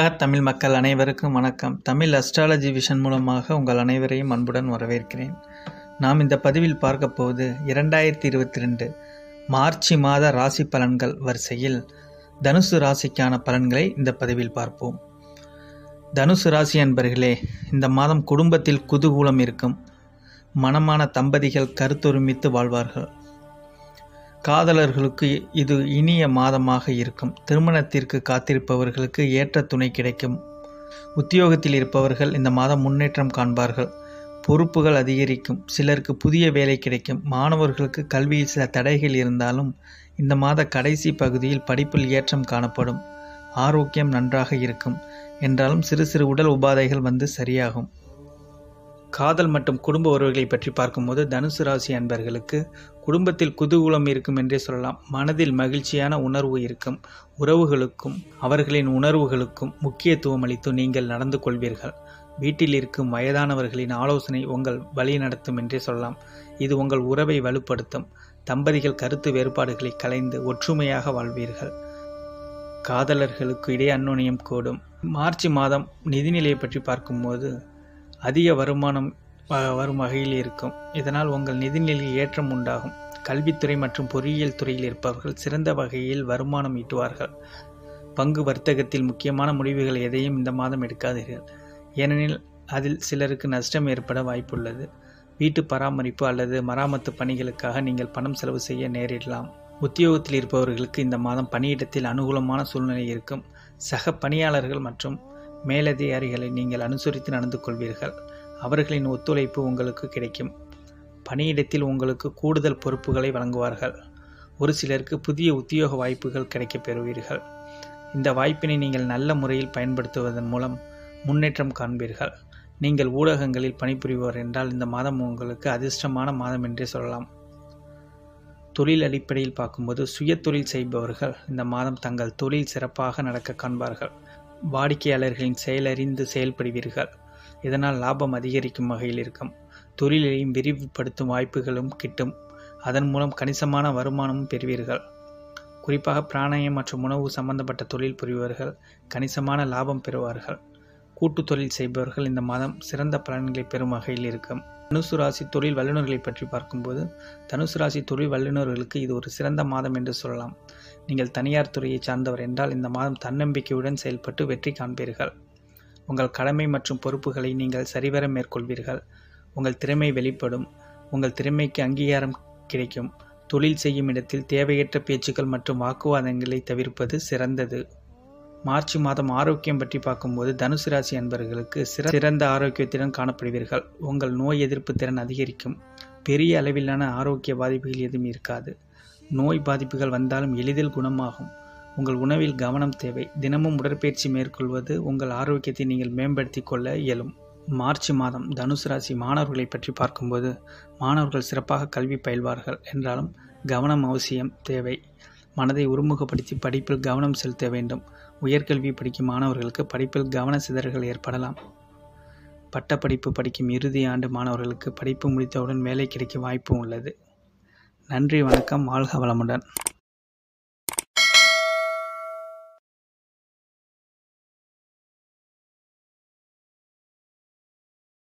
உலகத் தமிழ் மக்கள் அனைவருக்கும் வணக்கம் தமிழ் அஸ்ட்ராலஜி விஷன் மூலமாக உங்கள் அனைவரையும் அன்புடன் வரவேற்கிறேன் நாம் இந்த பதிவில் பார்க்க போவது இரண்டாயிரத்தி இருபத்தி ரெண்டு மார்ச் மாத ராசி பலன்கள் வரிசையில் தனுசு ராசிக்கான பலன்களை இந்த பதிவில் பார்ப்போம் தனுசு ராசி அன்பர்களே இந்த மாதம் குடும்பத்தில் குதூகூலம் இருக்கும் மனமான தம்பதிகள் கருத்தொருமித்து வாழ்வார்கள் காதலர்களுக்கு இது இனிய மாதமாக இருக்கும் திருமணத்திற்கு காத்திருப்பவர்களுக்கு ஏற்ற துணை கிடைக்கும் உத்தியோகத்தில் இருப்பவர்கள் இந்த மாதம் முன்னேற்றம் காண்பார்கள் பொறுப்புகள் அதிகரிக்கும் சிலருக்கு புதிய வேலை கிடைக்கும் மாணவர்களுக்கு கல்வியில் சில தடைகள் இருந்தாலும் இந்த மாத கடைசி பகுதியில் படிப்பில் ஏற்றம் காணப்படும் ஆரோக்கியம் நன்றாக இருக்கும் என்றாலும் சிறு சிறு உடல் உபாதைகள் வந்து சரியாகும் காதல் மற்றும் குடும்ப உறவுகளை பற்றி பார்க்கும்போது தனுசு ராசி அன்பர்களுக்கு குடும்பத்தில் குதூகூலம் இருக்கும் என்றே சொல்லலாம் மனதில் மகிழ்ச்சியான உணர்வு இருக்கும் உறவுகளுக்கும் அவர்களின் உணர்வுகளுக்கும் முக்கியத்துவம் அளித்து நீங்கள் நடந்து கொள்வீர்கள் வீட்டில் இருக்கும் வயதானவர்களின் ஆலோசனை உங்கள் வழி நடத்தும் என்றே சொல்லலாம் இது உங்கள் உறவை வலுப்படுத்தும் தம்பதிகள் கருத்து வேறுபாடுகளை கலைந்து ஒற்றுமையாக வாழ்வீர்கள் காதலர்களுக்கு இடையே அந்நுணியம் கூடும் மார்ச் மாதம் நிதிநிலையை பற்றி பார்க்கும்போது அதிக வருமானம் வரும் வகையில் இருக்கும் இதனால் உங்கள் நிதிநிலையில் ஏற்றம் உண்டாகும் கல்வித்துறை மற்றும் பொறியியல் துறையில் இருப்பவர்கள் சிறந்த வகையில் வருமானம் ஈட்டுவார்கள் பங்கு வர்த்தகத்தில் முக்கியமான முடிவுகள் எதையும் இந்த மாதம் எடுக்காதீர்கள் ஏனெனில் அதில் சிலருக்கு நஷ்டம் ஏற்பட வாய்ப்புள்ளது வீட்டு பராமரிப்பு அல்லது மராமத்து பணிகளுக்காக நீங்கள் பணம் செலவு செய்ய நேரிடலாம் உத்தியோகத்தில் இருப்பவர்களுக்கு இந்த மாதம் பணியிடத்தில் அனுகூலமான சூழ்நிலை இருக்கும் சக பணியாளர்கள் மற்றும் மேலதிகாரிகளை நீங்கள் அனுசரித்து நடந்து கொள்வீர்கள் அவர்களின் ஒத்துழைப்பு உங்களுக்கு கிடைக்கும் பணியிடத்தில் உங்களுக்கு கூடுதல் பொறுப்புகளை வழங்குவார்கள் ஒரு சிலருக்கு புதிய உத்தியோக வாய்ப்புகள் கிடைக்கப் பெறுவீர்கள் இந்த வாய்ப்பினை நீங்கள் நல்ல முறையில் பயன்படுத்துவதன் மூலம் முன்னேற்றம் காண்பீர்கள் நீங்கள் ஊடகங்களில் பணிபுரிபவர் என்றால் இந்த மாதம் உங்களுக்கு அதிர்ஷ்டமான மாதம் என்றே சொல்லலாம் தொழில் அடிப்படையில் பார்க்கும்போது சுய தொழில் செய்பவர்கள் இந்த மாதம் தங்கள் தொழில் சிறப்பாக நடக்க காண்பார்கள் வாடிக்கையாளர்களின் செயலறிந்து செயல்படுவீர்கள் இதனால் லாபம் அதிகரிக்கும் வகையில் இருக்கும் தொழிலையும் விரிவுபடுத்தும் வாய்ப்புகளும் கிட்டும் அதன் மூலம் கணிசமான வருமானமும் பெறுவீர்கள் குறிப்பாக பிராணாயம் மற்றும் உணவு சம்பந்தப்பட்ட தொழில் புரிபவர்கள் கணிசமான லாபம் பெறுவார்கள் கூட்டு தொழில் செய்பவர்கள் இந்த மாதம் சிறந்த பலன்களை பெறும் வகையில் இருக்கும் தனுசு ராசி தொழில் வல்லுநர்களை பற்றி பார்க்கும்போது தனுசு ராசி தொழில் வல்லுநர்களுக்கு இது ஒரு சிறந்த மாதம் என்று சொல்லலாம் நீங்கள் தனியார் துறையை சார்ந்தவர் என்றால் இந்த மாதம் தன்னம்பிக்கையுடன் செயல்பட்டு வெற்றி காண்பீர்கள் உங்கள் கடமை மற்றும் பொறுப்புகளை நீங்கள் சரிவர மேற்கொள்வீர்கள் உங்கள் திறமை வெளிப்படும் உங்கள் திறமைக்கு அங்கீகாரம் கிடைக்கும் தொழில் செய்யும் இடத்தில் தேவையற்ற பேச்சுக்கள் மற்றும் வாக்குவாதங்களை தவிர்ப்பது சிறந்தது மார்ச் மாதம் ஆரோக்கியம் பற்றி பார்க்கும்போது தனுசு ராசி அன்பர்களுக்கு சிறந்த ஆரோக்கியத்துடன் காணப்படுவீர்கள் உங்கள் நோய் எதிர்ப்பு திறன் அதிகரிக்கும் பெரிய அளவிலான ஆரோக்கிய பாதிப்புகள் எதுவும் இருக்காது நோய் பாதிப்புகள் வந்தாலும் எளிதில் குணமாகும் உங்கள் உணவில் கவனம் தேவை தினமும் உடற்பயிற்சி மேற்கொள்வது உங்கள் ஆரோக்கியத்தை நீங்கள் மேம்படுத்தி கொள்ள இயலும் மார்ச் மாதம் தனுசு ராசி மாணவர்களை பற்றி பார்க்கும்போது மாணவர்கள் சிறப்பாக கல்வி பயில்வார்கள் என்றாலும் கவனம் அவசியம் தேவை மனதை ஒருமுகப்படுத்தி படிப்பில் கவனம் செலுத்த வேண்டும் உயர்கல்வி படிக்கும் மாணவர்களுக்கு படிப்பில் கவன சிதறல்கள் ஏற்படலாம் பட்டப்படிப்பு படிக்கும் இறுதி ஆண்டு மாணவர்களுக்கு படிப்பு முடித்தவுடன் வேலை கிடைக்க வாய்ப்பும் உள்ளது நன்றி வணக்கம் வாழ்க வளமுடன்